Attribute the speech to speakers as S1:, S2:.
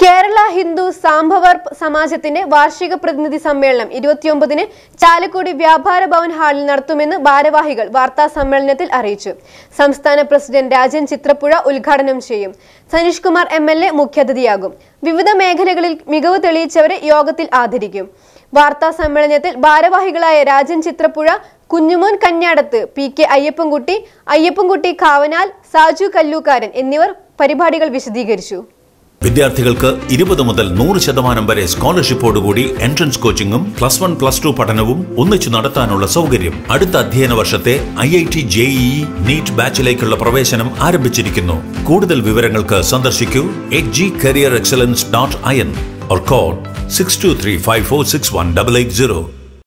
S1: കേരള ഹിന്ദു സാംഭവർ സമാജത്തിന്റെ വാർഷിക പ്രതിനിധി സമ്മേളനം ഇരുപത്തിയൊമ്പതിന് ചാലക്കുടി വ്യാപാര ഭവൻ ഹാളിൽ നടത്തുമെന്ന് ഭാരവാഹികൾ വാർത്താ സമ്മേളനത്തിൽ അറിയിച്ചു സംസ്ഥാന പ്രസിഡന്റ് രാജൻ ചിത്രപ്പുഴ ഉദ്ഘാടനം ചെയ്യും Saneesh Kumar M L A മുഖ്യാതിഥിയാകും വിവിധ മേഖലകളിൽ മികവ് തെളിയിച്ചവരെ യോഗത്തിൽ ആദരിക്കും വാർത്താ സമ്മേളനത്തിൽ ഭാരവാഹികളായ രാജൻ ചിത്രപ്പുഴ കുഞ്ഞുമോൻ കന്യാടത്ത് പി കെ അയ്യപ്പൻകുട്ടി അയ്യപ്പൻകുട്ടി കാവനാൽ സാജു കല്ലൂക്കാരൻ എന്നിവർ പരിപാടികൾ വിശദീകരിച്ചു
S2: വിദ്യാർത്ഥികൾക്ക് ഇരുപത് മുതൽ നൂറ് ശതമാനം വരെ സ്കോളർഷിപ്പോടുകൂടി എൻട്രൻസ് കോച്ചിങ്ങും പ്ലസ് വൺ പ്ലസ് ടു പഠനവും ഒന്നിച്ചു നടത്താനുള്ള സൗകര്യം അടുത്ത അധ്യയന വർഷത്തെ I I T JEE NEET ബാച്ചിലേക്കുള്ള പ്രവേശനം ആരംഭിച്ചിരിക്കുന്നു കൂടുതൽ വിവരങ്ങൾക്ക് സന്ദർശിക്കൂ H G career excellence dot I N or call 6235461880